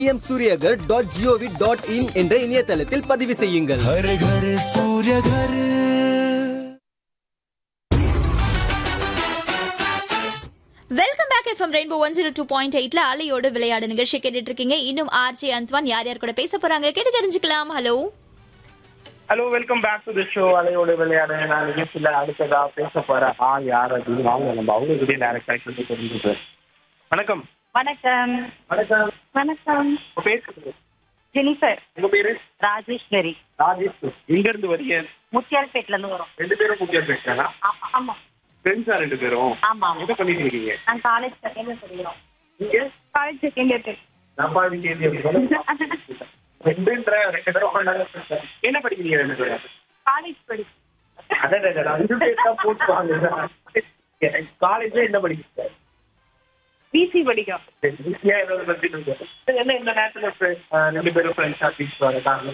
M Suryaghar dot G O V dot in என்ற இணையதளத்தில் பதிவு செய்யுங்கள் हर घर सूर्य घर welcome back FM Rainbow one zero two point எயிட்ல அலையோடு விளையாடு நிகழ்ச்சி கேட்டுட்டு இருக்கீங்க இன்னும் ஆர்ஜி அந்த்வான் யார் யார் கூட பேச போறாங்க கேட்டு தெரிஞ்சுக்கலாம் hello hello welcome back to the show அலையோட விளையாடு நான் நிகழ்ச்சியில் அடுத்ததா பேச போற ஆள் யார் அப்படின்னு வாங்க நம்ம அவங்க கிட்டே டேரக்டா சொல்லி தெரிஞ்சுட்டு வணக்கம் வணக்கம் வணக்கம் வணக்கம் உங்க பேர் சொல்லுங்க. ஜெனிஃபர் உங்க பேரு ராஜேஸ்வரி ராஜேஷ் எங்க இருந்து வரீங்க முத்தியால்பேட்ல இருந்து வரோம் ரெண்டு பேரும் முக்கியம் பேசுறாங்க ஆமா ஆமா ஃப்ரெண்ட்ஸா ரெண்டு பேரும் ஆமா என்ன பண்ணிட்டு இருக்கீங்க நாங்க காலேஜ் செகண்ட் இயர் படிக்கிறோம் நீங்க காலேஜ் செகண்ட் இயர் நம்ம வீட்டு ரெண்டுன்ற ரெண்டு பேரும் ஒண்ணாவே பேசுறாங்க. என்ன படிக்கிறீங்க ரெண்டு பேரும் காலேஜ் படி அதான் அதான், ரெண்டு பேர் தான் போட்டுவாங்க காலேஜ்ல என்ன படிக்கிறீங்க பிசி படிக்கிறோம் ஏன் ஏதாவது பிரச்சனை இருக்கா? என்ன இந்த நேரத்துல friends, ஆஹ் ரெண்டு பேரும் ஃப்ரெண்ட்ஸா பீச் வர காரணம்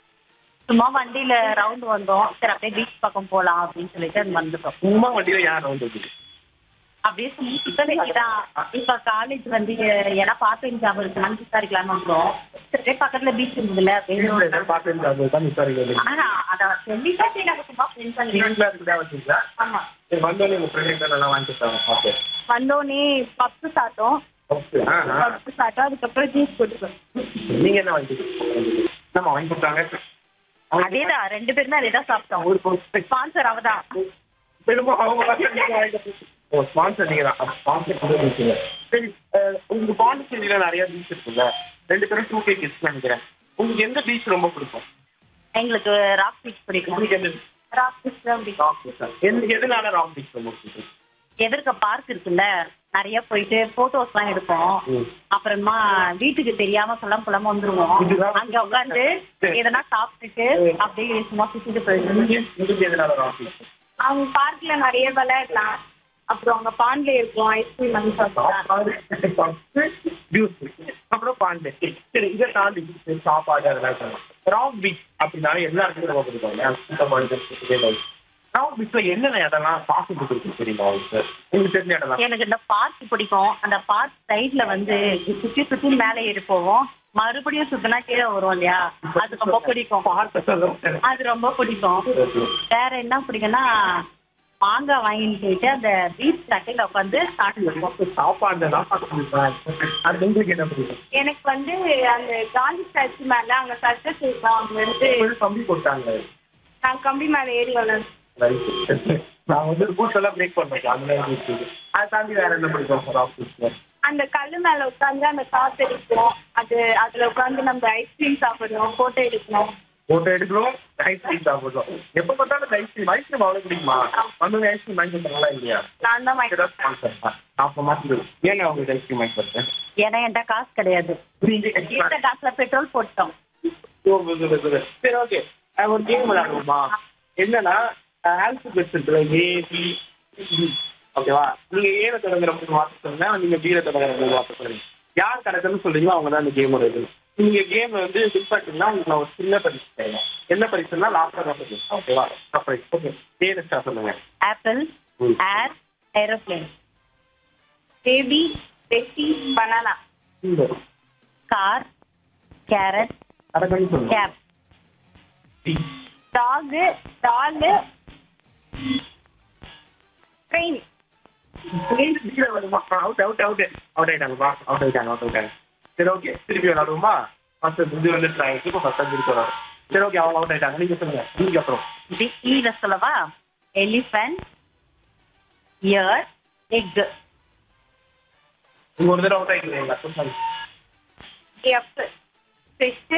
சும்மா வண்டியில ரவுண்ட் வந்தோம் சரி அப்படியே பீச் பக்கம் போலாம் அப்படின்னு சொல்லிட்டு அது வந்துட்டோம் சும்மா வண்டியில யார் வந்து அப்படியே சுத்தி தான் இப்ப காலேஜ் வந்து ஏன்னா பார்த்து எக்ஸாம் இருக்கு மனசு விசாரிக்கலாம்னு வந்தோம் சரி பக்கத்துல பீச் இருந்ததுல என்னோட எதாவது பார்த்து தான் விசாரிக்க ஆனா அத சொல்லிட்டா சரி நாங்க சும்மா ஃப்ரெண்ட்ஸ் வீட்டுல இருக்குதா வச்சுங்களா ஆமா சரி வந்தோடனே உங்க ஃப்ரெண்ட் நல்லா வாங்கி கொடுத்தாங்க பார்த்து வந்தோடனே பப்ஸ் சாப்பிட்டோம் ஓகே ஆ ஆ. பப்ஸ் சாப்பிட்டோம் அதுக்கப்புறம் ஜூஸ் குடிச்சோம் நீங்க என்ன வாங்கி கொடுத்தீங்க? என்னம்மா வாங்கி கொடுத்தாங்க அதேதான் ரெண்டு பேருமே அதேதான் சாப்பிட்டோம் ஒரு பொருள் ஸ்பான்சர் அவதான் திரும்ப அவங்க வந்து நீங்க வாங்கி கொடுத்தீங்க. ஓ ஸ்பான்சர் நீங்க தான் ஸ்பான்சர் கூட இருக்கீங்க சரி அஹ், உங்க பாண்டிச்சேரியில நிறைய பீச் இருக்குல்ல ரெண்டு பேரும் டூ கே கிட்ஸ் நினைக்கிறேன் உங்களுக்கு எந்த பீச் ரொம்ப பிடிக்கும் எங்களுக்கு ராக் பீச் பிடிக்கும் உங்களுக்கு எந்த ராக் பீச் தான் பிடிக்கும் ராக் பீச் எந்த எதனால ராக் பீச் ரொம்ப பிடிக்கும் எதிர்க்க பார்க் இருக்குல்ல நிறைய போயிட்டு போட்டோஸ் எல்லாம் எடுப்போம் ம். அப்புறமா வீட்டுக்கு தெரியாம சொல்லாம புலம்ப வந்துருவோம் இதுதான் அங்க உட்காந்து எதனா சாப்பிட்டுட்டு அப்படியே சும்மா சுத்திட்டு போயிடுவோம் உங்களுக்கு உங்களுக்கு எதனால ராக் பீச் அவங்க பார்க்ல நிறைய விளையாடலாம் அப்புறம் அங்க பாண்ட்ல இருக்கும் ஐஸ்கிரீம் வாங்கி சாப்பிடலாம் ஜூஸ் அப்புறம் பாண்டு சரி இதை தாண்டி சாப்பாடு அதெல்லாம் சொல்லலாம் ராக் பீச் அப்படின்னாலே எல்லாருக்குமே ரொம்ப பிடிக்கும் இல்லையா? சுத்தமான ராக் பீச்ல என்னென்ன இடம்லாம் பார்க்கறதுக்கு இருக்கு தெரியுமா உங்களுக்கு உங்களுக்கு தெரிஞ்ச இடம்லாம் எனக்கு இந்த பார்க் பிடிக்கும் அந்த பார்க் சைடுல வந்து சுத்தி சுத்தி மேலே ஏறி போவோம் மறுபடியும் சுத்தினா கீழே வரும் இல்லையா அது ரொம்ப பிடிக்கும் பார்க்க சொல்ல அது ரொம்ப பிடிக்கும் வேற என்ன பிடிக்கும்னா மாங்காய் வாங்கிட்டு போயிட்டு அந்த பீச் சட்டையில உட்காந்து சாப்பிடுவோம் சாப்பாடு தான் பார்க்க முடியும் அது உங்களுக்கு என்ன பிடிக்கும் எனக்கு வந்து அந்த காந்தி ஸ்டாச்சு மேல அங்க சர்க்கஸ் இருக்கும் அங்க வந்து ஒரு கம்பி போட்டாங்க நான் கம்பி மேல ஏறி வரேன் Right. நான் வந்து ரூல்ஸ் எல்லாம் பிரேக் பண்ணேன் அந்த மாதிரி இருக்குது. அதை தாண்டி வேற என்ன பிடிக்கும் ராக் பீச்ல அந்த கல்லு மேல உட்காந்து அந்த காத்து அடிக்கும் அது அதுல உட்காந்து நம்ம ஐஸ்கிரீம் சாப்பிடுறோம் போட்டோ எடுக்கணும் போட்டோ எடுக்கிறோம் ஐஸ்கிரீம் சாப்பிடுறோம் எப்ப பார்த்தாலும் ஐஸ்கிரீம் ஐஸ்கிரீம் அவ்வளவு பிடிக்குமா வந்து ஐஸ்கிரீம் வாங்கி கொடுத்தாங்களா இல்லையா நான் தான் வாங்கி ஸ்பான்சர் அப்ப மாத்திடுவோம் ஏங்க உங்களுக்கு ஐஸ்கிரீம் வாங்கி கொடுத்தேன் ஏன்னா என்கிட்ட காசு கிடையாது இருந்த காசுல பெட்ரோல் போட்டோம் சரி ஓகே ஒரு கேம் விளையாடுவோமா என்னன்னா ஆல்பபெட்ஸ் இருக்குல்ல ஏ பி ஓகேவா நீங்க ஏல தொடங்குற மூணு வார்த்தை சொல்லுங்க நீங்க பீல தொடங்குற மூணு வார்த்தை சொல்லுங்க யார் கரெக்டானு சொல்றீங்களோ அவங்க தான் அந்த கேமோட இது நீங்க கேம் வந்து வின் பண்ணிட்டீங்கன்னா உங்களுக்கு நான் ஒரு சின்ன பரிசு தரேன் என்ன பரிசுன்னா லாஸ்டா தான் பரிசு ஓகேவா சர்ப்ரைஸ் ஓகே ஏ ஸ்டார்ட் சொல்லுங்க ஆப்பிள் ம். ஏர் ஏரோப்ளேன் பேபி பெட்டி பனானா இந்த கார் கேரட் கரெக்டானு சொல்லுங்க cap dog dog train out out out out ஆயிட்டாங்கப்பா அவுட் ஆயிட்டாங்க அவுட் ஆயிட்டாங்க சரி ஓகே திருப்பி விளாடுவோமா ஃபர்ஸ்ட் இது வந்து ட்ரை இப்போ ஃபர்ஸ்ட் திருப்பி விளாடும் சரி ஓகே அவங்க அவுட் ஆயிட்டாங்க நீங்க சொல்லுங்க நீங்க அப்புறம் இது ஈல சொல்லவா எலிஃபண்ட் இயர் எக் நீங்க ஒரு தடவை அவுட் ஆயிக்கிறீங்களா சொல்லுங்க எஃப் ஃபிஷ்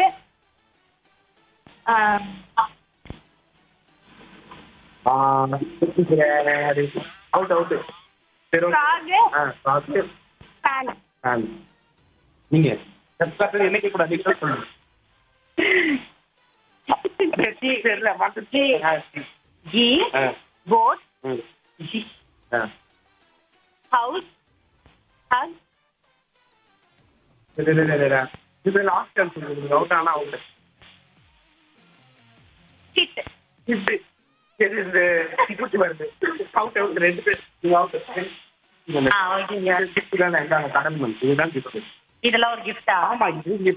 அவுட் அவுட் சரி ஓகே காகு ஆ சாப்பிட்டு ஃபேன் ஆ நீங்க கரெக்டாக என்ன கேட்கக்கூடாது நீங்க சொல்லுங்க சரி தெரியல மாட்டு ஆ ஜி ஆ போட் ம் ஜி ஆ ஹவுஸ் ஹக் சரி சரி சரி சரி இது லாஸ்ட் டைம் சொல்லுங்க அவுட் ஆனா அவுட் கிட் இப்படி சரி இந்த குட்டி வருது அவுட் அவுட் ரெண்டு பேர் நீங்க அவுட் ஆ ஓகேங்க கிஃப்ட் தான் இந்தாங்க கடன் மந்த் இதுதான் கிஃப்ட் இதெல்லாம் ஒரு கிஃப்டா ஆமா இது